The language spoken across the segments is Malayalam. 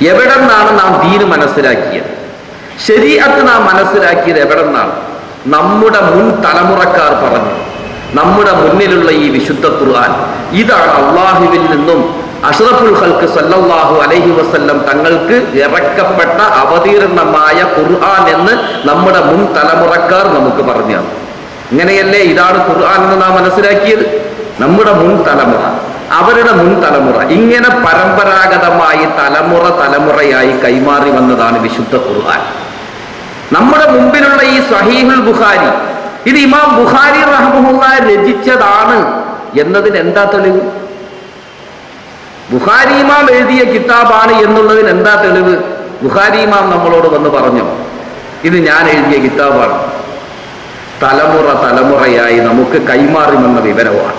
എവിടെ നിന്നാണ് നാം ദീന് മനസ്സിലാക്കിയത് ശരീഅത്ത് നാം മനസ്സിലാക്കിയത് എവിടെ നിന്നാണ് നമ്മുടെ മുൻ തലമുറക്കാർ പറഞ്ഞു നമ്മുടെ മുന്നിലുള്ള ഈ വിശുദ്ധ ഖുർആൻ ഇതാണ് അള്ളാഹുവിൽ നിന്നും അഷ്റഫുൽ ഖൽക്ക് സല്ലല്ലാഹു അലൈഹി വസല്ലം തങ്ങൾക്ക് ഇറക്കപ്പെട്ട അവതീർണമായ ഖുർആൻ എന്ന് നമ്മുടെ മുൻ തലമുറക്കാർ നമുക്ക് പറഞ്ഞു തന്നു ഇങ്ങനെയല്ലേ ഇതാണ് ഖുർആൻ എന്ന് നാം മനസ്സിലാക്കിയത് നമ്മുടെ മുൻ തലമുറ അവരുടെ മുൻ തലമുറ ഇങ്ങനെ പരമ്പരാഗതമായി തലമുറ തലമുറയായി കൈമാറി വന്നതാണ് വിശുദ്ധ ഖുർആൻ നമ്മുടെ മുമ്പിലുള്ള ഈ സഹീഹുൽ ബുഖാരി ഇത് ഇമാം ബുഖാരി റഹ്മുല്ല രചിച്ചതാണ് എന്നതിന് എന്താ തെളിവ് ബുഖാരി ഇമാം എഴുതിയ കിതാബാണ് എന്നുള്ളതിന് എന്താ തെളിവ് ബുഖാരി ഇമാം നമ്മളോട് വന്ന് പറഞ്ഞു ഇത് ഞാൻ എഴുതിയ കിതാബാണ് തലമുറ തലമുറയായി നമുക്ക് കൈമാറി വന്ന വിവരമാണ്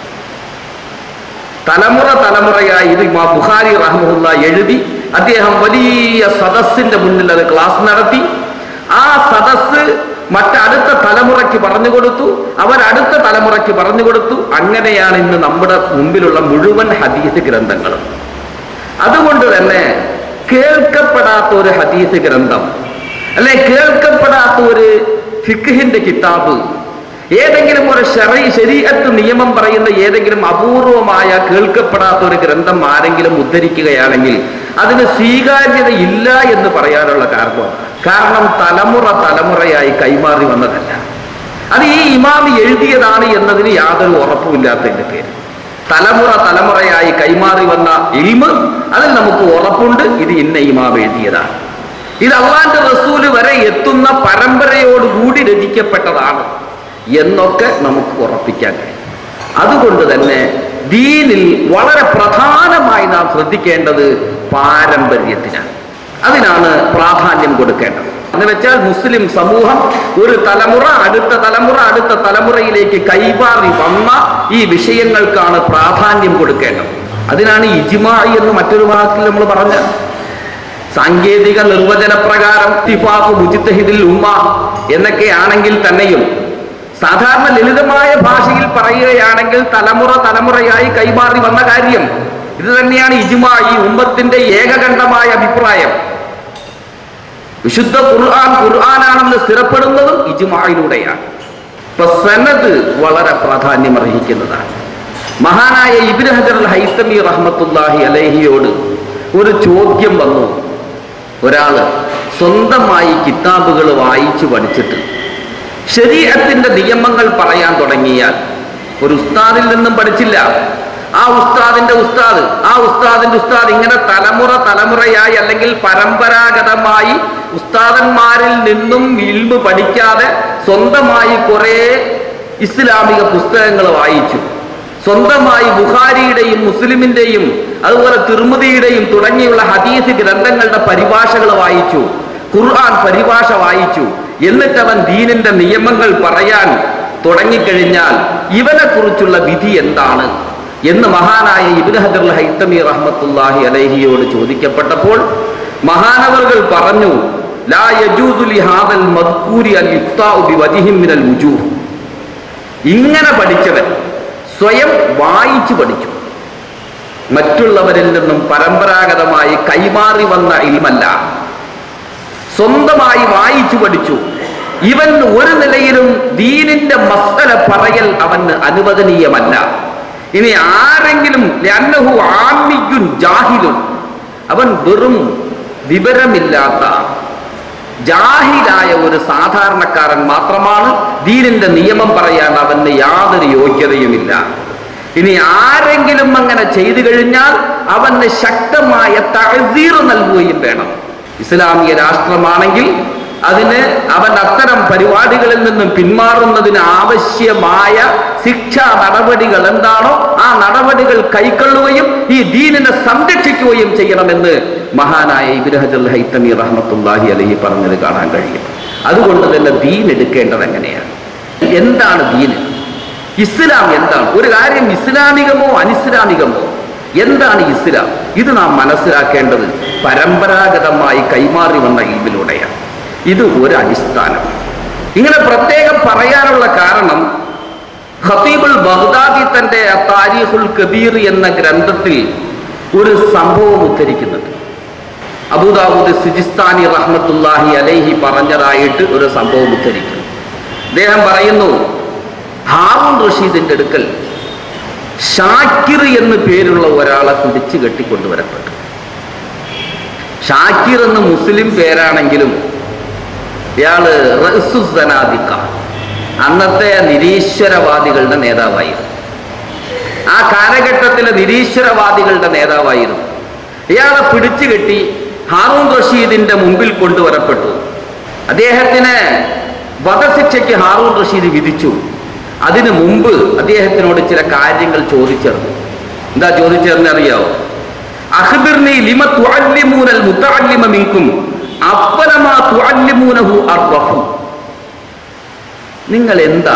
തലമുറ തലമുറയായി ഇത് ഇമാം ബുഖാരി റഹ്മുല്ല എഴുതി അദ്ദേഹം വലിയ സദസ്സിന്റെ മുന്നിൽ അത് ക്ലാസ് നടത്തി ആ സദസ്സ് മറ്റടുത്ത തലമുറയ്ക്ക് പറഞ്ഞു കൊടുത്തു അവരടുത്ത തലമുറയ്ക്ക് പറഞ്ഞു കൊടുത്തു അങ്ങനെയാണ് ഇന്ന് നമ്മുടെ മുമ്പിലുള്ള മുഴുവൻ ഹദീസ് ഗ്രന്ഥങ്ങളും അതുകൊണ്ട് തന്നെ കേൾക്കപ്പെടാത്ത ഒരു ഹദീസ് ഗ്രന്ഥം അല്ലെ കേൾക്കപ്പെടാത്ത ഒരു ഫിഖിന്റെ കിതാബ് ഏതെങ്കിലും ഒരു ശരീ ശരീരത്ത് നിയമം പറയുന്ന ഏതെങ്കിലും അപൂർവമായ കേൾക്കപ്പെടാത്ത ഒരു ഗ്രന്ഥം ആരെങ്കിലും ഉദ്ധരിക്കുകയാണെങ്കിൽ അതിന് സ്വീകാര്യത ഇല്ല എന്ന് പറയാനുള്ള കാരണം കാരണം തലമുറ തലമുറയായി കൈമാറി വന്നതല്ല അത് ഈ ഇമാം എഴുതിയതാണ് എന്നതിന് യാതൊരു ഉറപ്പുമില്ലാത്തതിന്റെ പേര് തലമുറ തലമുറയായി കൈമാറി വന്ന ഇൽമ് അതിൽ നമുക്ക് ഉറപ്പുണ്ട് ഇത് ഇന്ന ഇമാം എഴുതിയതാണ് ഇത് അള്ളാന്റെ റസൂല് വരെ എത്തുന്ന പരമ്പരയോടുകൂടി രചിക്കപ്പെട്ടതാണ് എന്നൊക്കെ നമുക്ക് ഉറപ്പിക്കാൻ കഴിയും അതുകൊണ്ട് തന്നെ ദീനിൽ വളരെ പ്രധാനമായി നാം ശ്രദ്ധിക്കേണ്ടത് പാരമ്പര്യത്തിനാണ് അതിനാണ് പ്രാധാന്യം കൊടുക്കേണ്ടത് എന്ന് വെച്ചാൽ മുസ്ലിം സമൂഹം ഒരു തലമുറ അടുത്ത തലമുറ അടുത്ത തലമുറയിലേക്ക് കൈമാറി വന്ന ഈ വിഷയങ്ങൾക്കാണ് പ്രാധാന്യം കൊടുക്കേണ്ടത് അതിനാണ് ഇജ്മായി എന്ന് മറ്റൊരു വാക്കിൽ നമ്മൾ പറഞ്ഞത് സാങ്കേതിക നിർവചന പ്രകാരം തിഫാഖ് മുജിത്തഹിദിൽ ഉമ്മ എന്നൊക്കെ ആണെങ്കിൽ തന്നെയും സാധാരണ ലളിതമായ ഭാഷയിൽ പറയുകയാണെങ്കിൽ തലമുറ തലമുറയായി കൈമാറി വന്ന കാര്യം ഇത് തന്നെയാണ് ഇജ്മാ ഈ ഉമ്മത്തിന്റെ ഏകകണ്ഠമായ അഭിപ്രായം വിശുദ്ധ ഖുർആൻ ഖുർആനാണെന്ന് സ്ഥിരപ്പെടുന്നതും ഇജ്മായിലൂടെയാണ് ഇപ്പൊ സനത് വളരെ പ്രാധാന്യം അർഹിക്കുന്നതാണ് മഹാനായ ഇബ്നു ഹജർ അൽ ഹൈത്തമി റഹ്മത്തുല്ലാഹി അലഹിയോട് ഒരു ചോദ്യം വന്നു ഒരാള് സ്വന്തമായി കിതാബുകൾ വായിച്ചു പഠിച്ചിട്ട് ശരീരത്തിന്റെ നിയമങ്ങൾ പറയാൻ തുടങ്ങിയാൽ ഒരു ഉസ്താദിൽ നിന്നും പഠിച്ചില്ല ആ ഉസ്താദിന്റെ ഉസ്താദ് ആ ഉസ്താദിന്റെ ഉസ്താദ് ഇങ്ങനെ തലമുറ തലമുറയായി അല്ലെങ്കിൽ പരമ്പരാഗതമായി ഉസ്താദന്മാരിൽ നിന്നും ഇൽമ് പഠിക്കാതെ സ്വന്തമായി കുറെ ഇസ്ലാമിക പുസ്തകങ്ങൾ വായിച്ചു സ്വന്തമായി ബുഖാരിയുടെയും മുസ്ലിമിന്റെയും അതുപോലെ തിർമുദിയുടെയും തുടങ്ങിയുള്ള ഹദീസ് ഗ്രന്ഥങ്ങളുടെ പരിഭാഷകൾ വായിച്ചു ഖുർആൻ പരിഭാഷ വായിച്ചു എന്നിട്ട് അവൻ ദീനിന്റെ നിയമങ്ങൾ പറയാൻ തുടങ്ങിക്കഴിഞ്ഞാൽ ഇവനെ കുറിച്ചുള്ള വിധി എന്താണ് എന്ന് മഹാനായ ഇബ്നു ഹജർ ഹൈത്തമി റഹ്മത്തുല്ലാഹി അലൈഹിയോട് ചോദിക്കപ്പെട്ടപ്പോൾ മഹാനവർകൾ പറഞ്ഞു ലാ യജൂസു ലി ഹാദൽ മദ്കൂരി അൽ ഇഫ്താഉ ബിവജ്ഹിൻ മിനൽ വുജൂഹ് ഇങ്ങനെ പഠിച്ചവൻ സ്വയം വായിച്ചു പഠിച്ചു മറ്റുള്ളവരിൽ നിന്നും പരമ്പരാഗതമായി കൈമാറി വന്ന ഇൽമല്ല സ്വന്തമായി വായിച്ചു പഠിച്ചു ഇവൻ ഒരു നിലയിലും ദീനിന്റെ മസല പറയൽ അവന് അനുവദനീയമല്ല ഇനി ആരെങ്കിലും ലന്നഹു ആമിയുൻ ജാഹിലുൻ അവൻ വെറും വിവരമില്ലാത്ത ജാഹിലായ ഒരു സാധാരണക്കാരൻ മാത്രമാണ് ദീനിന്റെ നിയമം പറയാൻ അവന് യാതൊരു യോഗ്യതയുമില്ല ഇനി ആരെങ്കിലും അങ്ങനെ ചെയ്തു കഴിഞ്ഞാൽ അവന് ശക്തമായ തഴസീർ നൽകുകയും വേണം ഇസ്ലാമിക രാഷ്ട്രമാണെങ്കിൽ അതിന് അവൻ അത്തരം പരിപാടികളിൽ നിന്നും പിന്മാറുന്നതിന് ആവശ്യമായ ശിക്ഷാ നടപടികൾ എന്താണോ ആ നടപടികൾ കൈക്കൊള്ളുകയും ഈ ദീനിനെ സംരക്ഷിക്കുകയും ചെയ്യണമെന്ന് മഹാനായ ഇബ്രഹജുൽ ഹൈത്തമി റഹ്മത്തുല്ലാഹി അലഹി പറഞ്ഞത് കാണാൻ കഴിയും അതുകൊണ്ട് തന്നെ ദീൻ എടുക്കേണ്ടത് എങ്ങനെയാണ് എന്താണ് ദീൻ ഇസ്ലാം എന്താണ് ഒരു കാര്യം ഇസ്ലാമികമോ അനിസ്ലാമികമോ എന്താണ് ഇസ്ലാം ഇത് നാം മനസ്സിലാക്കേണ്ടത് പരമ്പരാഗതമായി കൈമാറി വന്ന ഇൽമിലൂടെയാണ് ഇത് ഒരു അടിസ്ഥാനം ഇങ്ങനെ പ്രത്യേകം പറയാനുള്ള കാരണം ഖത്തീബുൽ ബഗ്ദാദി തന്റെ താരിഖുൽ കബീർ എന്ന ഗ്രന്ഥത്തിൽ ഒരു സംഭവം ഉദ്ധരിക്കുന്നുണ്ട് അബൂദാവൂദ് സിജിസ്ഥാനി റഹ്മത്തുല്ലാഹി അലൈഹി പറഞ്ഞതായിട്ട് ഒരു സംഭവം ഉദ്ധരിക്കുന്നു അദ്ദേഹം പറയുന്നു ഹാറൂൺ റഷീദിന്റെ അടുക്കൽ ഷാക്കിർ എന്ന് പേരുള്ള ഒരാളെ പിടിച്ചു കെട്ടിക്കൊണ്ടുവരപ്പെട്ടു ഷാക്കിർ എന്ന് മുസ്ലിം പേരാണെങ്കിലും ഇയാള് റസുസനാദിക്ക അന്നത്തെ നിരീശ്വരവാദികളുടെ നേതാവായിരുന്നു ആ കാലഘട്ടത്തിലെ നിരീശ്വരവാദികളുടെ നേതാവായിരുന്നു ഇയാളെ പിടിച്ചു കെട്ടി ഹാറൂൺ റഷീദിന്റെ മുമ്പിൽ കൊണ്ടുവരപ്പെട്ടു അദ്ദേഹത്തിന് വധശിക്ഷയ്ക്ക് ഹാറൂൺ റഷീദ് വിധിച്ചു അതിനു മുമ്പ് അദ്ദേഹത്തിനോട് ചില കാര്യങ്ങൾ ചോദിച്ചറിഞ്ഞു എന്താ ചോദിച്ചറിഞ്ഞ അറിയാവോ അഖ്ബിർനി ലിമ തുഅല്ലിമൂനൽ മുതഅല്ലിമ മിൻകും അഫ്വലമാ തുഅല്ലിമൂനഹു അർറഫു നിങ്ങൾ എന്താ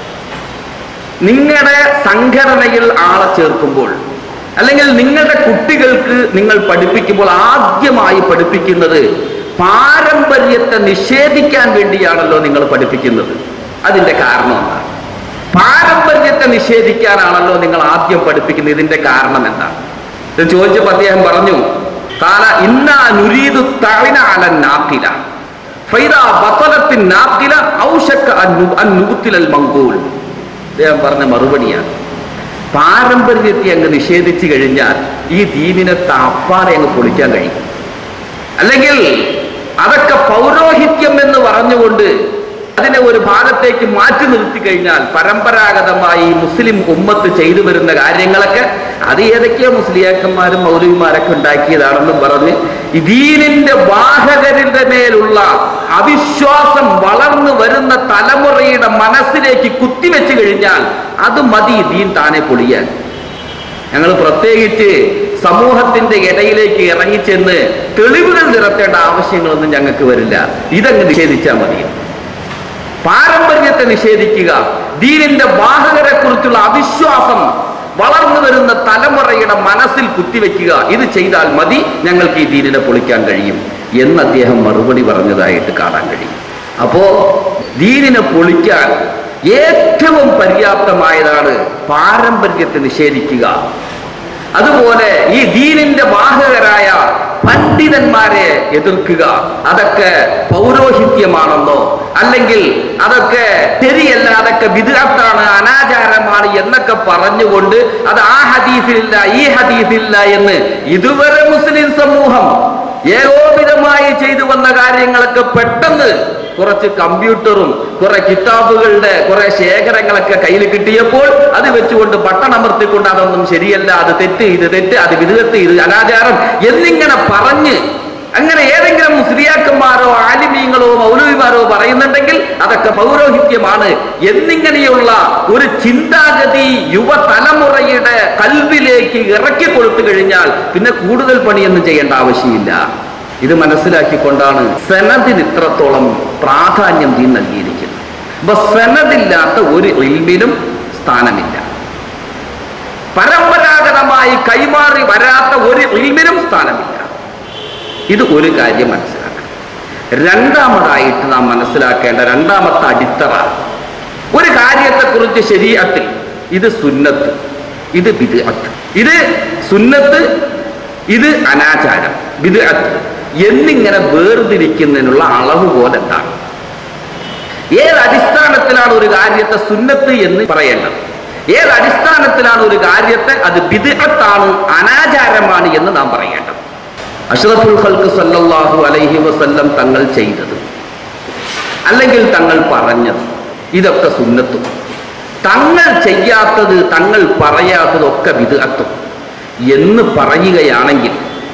നിങ്ങളുടെ സംഘടനയിൽ ആളെ ചേർക്കുമ്പോൾ അല്ലെങ്കിൽ നിങ്ങളുടെ കുട്ടികൾക്ക് നിങ്ങൾ പഠിപ്പിക്കുമ്പോൾ ആദ്യമായി പഠിപ്പിക്കുന്നത് പാരമ്പര്യത്തെ നിഷേധിക്കാൻ വേണ്ടിയാണല്ലോ നിങ്ങൾ പഠിപ്പിക്കുന്നത് അതിന്റെ കാരണം എന്താണ് പാരമ്പര്യത്തെ നിഷേധിക്കാനാണല്ലോ നിങ്ങൾ ആദ്യം പഠിപ്പിക്കുന്നത് ഇതിന്റെ കാരണം എന്താണ് ഇത് ചോദിച്ചപ്പോൾ അദ്ദേഹം പറഞ്ഞു കാല ഇന്നാ നുരീദു തഅന അല നാഖില ഫൈദാ ബത്തലത്തിൻ നാഖില ഔഷക അൻ നു- അൻ നുബ്തിലൽ മങ്കൂൽ അദ്ദേഹം പറഞ്ഞ മറുപടിയാണ് പാരമ്പര്യത്തെ അങ്ങ് നിഷേധിച്ചു കഴിഞ്ഞാൽ ഈ ദീനിനെ താപ്പാടെ അങ്ങ് പൊളിക്കാൻ കഴിയും അല്ലെങ്കിൽ അതൊക്കെ പൗരോഹിത്യം എന്ന് പറഞ്ഞുകൊണ്ട് അതിനെ ഒരു ഭാഗത്തേക്ക് മാറ്റി നിർത്തി കഴിഞ്ഞാൽ പരമ്പരാഗതമായി മുസ്ലിം ഉമ്മത്ത് ചെയ്തു വരുന്ന കാര്യങ്ങളൊക്കെ അത് ഏതൊക്കെയോ മുസ്ലിയാക്കന്മാരും മൗലവിമാരൊക്കെ ഉണ്ടാക്കിയതാണെന്നും പറഞ്ഞ് ഈ ദീനിന്റെ വാഹകരുടെ മേലുള്ള അവിശ്വാസം വളർന്നു വരുന്ന തലമുറയുടെ മനസ്സിലേക്ക് കുത്തിവെച്ച് കഴിഞ്ഞാൽ അത് മതി ദീൻ താനെ പൊളിയാൻ ഞങ്ങൾ പ്രത്യേകിച്ച് സമൂഹത്തിന്റെ ഇടയിലേക്ക് ഇറങ്ങിച്ചെന്ന് തെളിവുകൾ നിരത്തേണ്ട ആവശ്യങ്ങളൊന്നും ഞങ്ങൾക്ക് വരില്ല ഇതങ്ങ് നിഷേധിച്ചാൽ മതി പാരമ്പര്യത്തെ നിഷേധിക്കുക ദീനിന്റെ വാഹകരെ കുറിച്ചുള്ള അവിശ്വാസം വളർന്നു വരുന്ന തലമുറയുടെ മനസ്സിൽ കുത്തിവെക്കുക ഇത് ചെയ്താൽ മതി ഞങ്ങൾക്ക് ഈ ദീനിനെ പൊളിക്കാൻ കഴിയും എന്ന് അദ്ദേഹം മറുപടി പറഞ്ഞതായിട്ട് കാണാൻ കഴിയും അപ്പോ ദീനിനെ പൊളിക്കാൻ ഏറ്റവും പര്യാപ്തമായതാണ് പാരമ്പര്യത്തെ നിഷേധിക്കുക അതുപോലെ ഈ ദീനിന്റെ വാഹകരായ പണ്ഡിതന്മാരെ എതിർക്കുക അതൊക്കെ പൗരോഹിത്യമാണെന്നോ അല്ലെങ്കിൽ അതൊക്കെ ശരിയല്ല അതൊക്കെ വിദഗ്ധാണ് അനാചാരമാണ് എന്നൊക്കെ പറഞ്ഞുകൊണ്ട് അത് ആ ഹദീസിലില്ല ഈ ഹദീസിലില്ല എന്ന് ഇതുവരെ മുസ്ലിം സമൂഹം ഏകോപിതമായി ചെയ്തു വന്ന കാര്യങ്ങളൊക്കെ പെട്ടെന്ന് കുറച്ച് കമ്പ്യൂട്ടറും കുറെ കിതാബുകളുടെ കുറെ ശേഖരങ്ങളൊക്കെ കയ്യിൽ കിട്ടിയപ്പോൾ അത് വെച്ചുകൊണ്ട് പട്ടണമർത്തിക്കൊണ്ട് അതൊന്നും ശരിയല്ല അത് തെറ്റ് ഇത് തെറ്റ് അത് വിധത്ത് ഇത് അനാചാരം എന്നിങ്ങനെ പറഞ്ഞ് അങ്ങനെ ഏതെങ്കിലും മുസ്ലിയാക്കന്മാരോ ആലിമീങ്ങളോ മൗലവിമാരോ പറയുന്നുണ്ടെങ്കിൽ അതൊക്കെ പൗരോഹിത്യമാണ് എന്നിങ്ങനെയുള്ള ഒരു ചിന്താഗതി യുവതലമുറയുടെ കൽവിലേക്ക് ഇറക്കി കൊടുത്തു കഴിഞ്ഞാൽ പിന്നെ കൂടുതൽ പണിയൊന്നും ചെയ്യേണ്ട ആവശ്യമില്ല ഇത് മനസ്സിലാക്കിക്കൊണ്ടാണ് സെനദിന് ഇത്രത്തോളം പ്രാധാന്യം ദീൻ നൽകിയിരിക്കുന്നത് അപ്പൊ സെനദില്ലാത്ത ഒരു ഇൽമിനും സ്ഥാനമില്ല പരമ്പരാഗതമായി കൈമാറി വരാത്ത ഒരു ഇൽമിനും സ്ഥാനമില്ല ഇത് ഒരു കാര്യം മനസ്സിലാക്കണം രണ്ടാമതായിട്ട് നാം മനസ്സിലാക്കേണ്ട രണ്ടാമത്തെ അടിത്തറ ഒരു കാര്യത്തെക്കുറിച്ച് ശരീരത്തിൽ ഇത് സുന്നത്ത് ഇത് ബിദ്അത്ത് ഇത് സുന്നത്ത് ഇത് അനാചാരം ബിദ്അത്ത് എന്നിങ്ങനെ വേർതിരിക്കുന്നതിനുള്ള അളവ് പോലെ എന്താണ് ഏത് അടിസ്ഥാനത്തിലാണ് ഒരു കാര്യത്തെ സുന്നത്ത് എന്ന് പറയേണ്ടത് ഏത് അടിസ്ഥാനത്തിലാണ് ഒരു കാര്യത്തെ അത് ബിദ്അത്താണ് അനാചാരമാണ് എന്ന് നാം പറയേണ്ടത് അഷ്റഫുൽ ഖൽക്ക് സല്ലല്ലാഹു അലൈഹി വസല്ലം തങ്ങൾ ചെയ്തത് അല്ലെങ്കിൽ തങ്ങൾ പറഞ്ഞത് ഇതൊക്കെ സുന്നത്തും തങ്ങൾ ചെയ്യാത്തത് തങ്ങൾ പറയാത്തതൊക്കെ വിദഗ്ധം എന്ന് പറയുകയാണെങ്കിൽ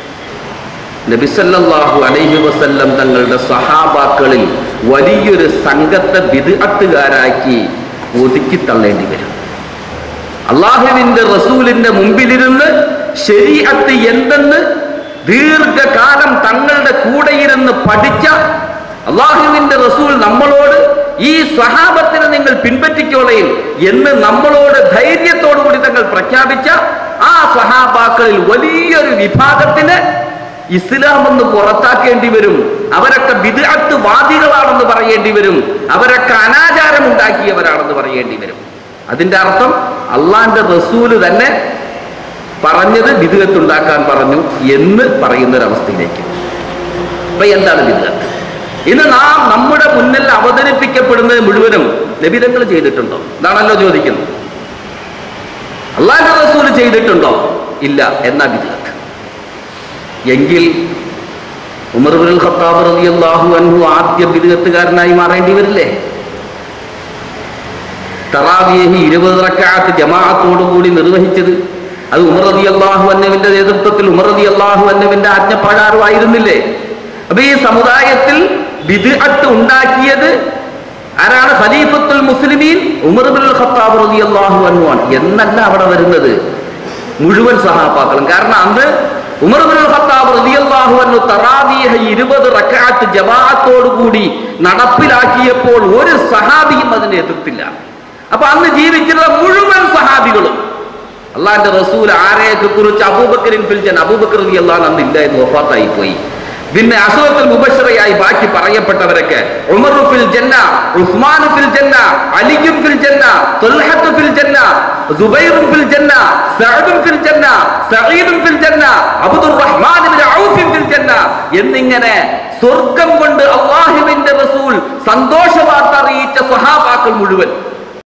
നബിസല്ലാഹു അലൈഹി വസല്ലം തങ്ങളുടെ സഹാബാക്കളിൽ വലിയൊരു സംഘത്തെ വിദഗ്ധകാരാക്കി ഒതുക്കി തള്ളേണ്ടി വരും അള്ളാഹുവിന്റെ റസൂലിന്റെ മുമ്പിലിരുന്ന് ശരീഅത്ത് എന്തെന്ന് ദീർഘകാലം തങ്ങളുടെ കൂടെയിരുന്ന് പഠിച്ച അള്ളാഹുവിന്റെ റസൂൽ നമ്മളോട് ഈ സ്വഹാബത്തിനെ നിങ്ങൾ പിൻപറ്റിക്കോളയും എന്ന് നമ്മളോട് ധൈര്യത്തോടു കൂടി തങ്ങൾ പ്രഖ്യാപിച്ച ആ സ്വഹാബാക്കളിൽ വലിയൊരു വിഭാഗത്തിന് ഇസ്ലാം എന്ന് പുറത്താക്കേണ്ടി വരും അവരൊക്കെ വിദഗ്ധ വാദികളാണെന്ന് പറയേണ്ടി വരും അവരൊക്കെ അനാചാരം ഉണ്ടാക്കിയവരാണെന്ന് പറയേണ്ടി വരും അതിന്റെ അർത്ഥം അള്ളാന്റെ റസൂല് തന്നെ പറഞ്ഞത് വിദഗത്തുണ്ടാക്കാൻ പറഞ്ഞു എന്ന് പറയുന്നൊരവസ്ഥയിലേക്ക് അപ്പൊ എന്താണ് ബിദ്അത്ത് ഇന്ന് നാം നമ്മുടെ മുന്നിൽ അവതരിപ്പിക്കപ്പെടുന്നത് മുഴുവനും നബിതങ്ങൾ ചെയ്തിട്ടുണ്ടോ ഇതാണല്ലോ ചോദിക്കുന്നത് അള്ളാഹു റസൂൽ ചെയ്തിട്ടുണ്ടോ ഇല്ല എന്നാ ബിദ്അത്ത് എങ്കിൽ ഉമർ ബിൻ ഖത്താബ് റളിയല്ലാഹു അൻഹു ആദ്യ ബിദ്അത്തുകാരനായി മാറേണ്ടി വരില്ലേ തറാവിയഹി ഇരുപത് റക്കാത്ത് ജമാഅത്തോടുകൂടി നിർവഹിച്ചത് അത് ഉമർ റതി അള്ളാഹു അന്നവിന്റെ നേതൃത്വത്തിൽ ഉമർ റതി അള്ളാഹു അന്നവിന്റെ ആജ്ഞപ്രകാരമായിരുന്നില്ലേ അപ്പൊ ഈ സമുദായത്തിൽ ബിദ്അത്ത് ഉണ്ടാക്കിയത് ആരാണ് ഖലീഫത്തുൽ മുസ്ലിമീൻ ഉമർ ബിൻ ഖത്താബ് റതി അള്ളാഹു അൻഹു ആണ് എന്നല്ല അവിടെ വരുന്നത് മുഴുവൻ സഹാബാക്കളും കാരണം അന്ന് ഉമർ ബിൻ ഖത്താബ് റളിയല്ലാഹു അൻഹു തറാവീഹ് 20 റക്അത്ത് ജമാഅത്തോടു കൂടി നടപ്പിലാക്കിയപ്പോൾ ഒരു സഹാബിയും അതിനെ എതിർത്തില്ല അപ്പൊ അന്ന് ജീവിച്ചിരുന്ന മുഴുവൻ സഹാബികളും അള്ളാന്റെ റസൂൽ ആരെയൊക്കെ കുറിച്ച് അബൂബക്കറിൻ ഫിൽജൻ അബൂബക്കർ റളിയല്ലാഹു അന്ന് ഇല്ലായിരുന്നു വഫാത്തായി പോയി പിന്നെ അസുഖത്തിൽ മുബഷറയായി ബാക്കി പറയപ്പെട്ടവരൊക്കെ ഉമർ ഫിൽ ജന്ന ഉസ്മാൻ ഫിൽ ജന്ന അലിയും ഫിൽ ജന്ന തുൽഹത്ത് ഫിൽ ജന്ന സുബൈറും ഫിൽ ജന്ന സഅദും ഫിൽ ജന്ന സഈദും ഫിൽ ജന്ന അബ്ദുർ റഹ്മാൻ ഇബ്നു ഔഫ് ഫിൽ ജന്ന എന്നിങ്ങനെ സ്വർഗം കൊണ്ട് അള്ളാഹുവിന്റെ റസൂൽ സന്തോഷ വാർത്ത അറിയിച്ച സഹാബാക്കൾ മുഴുവൻ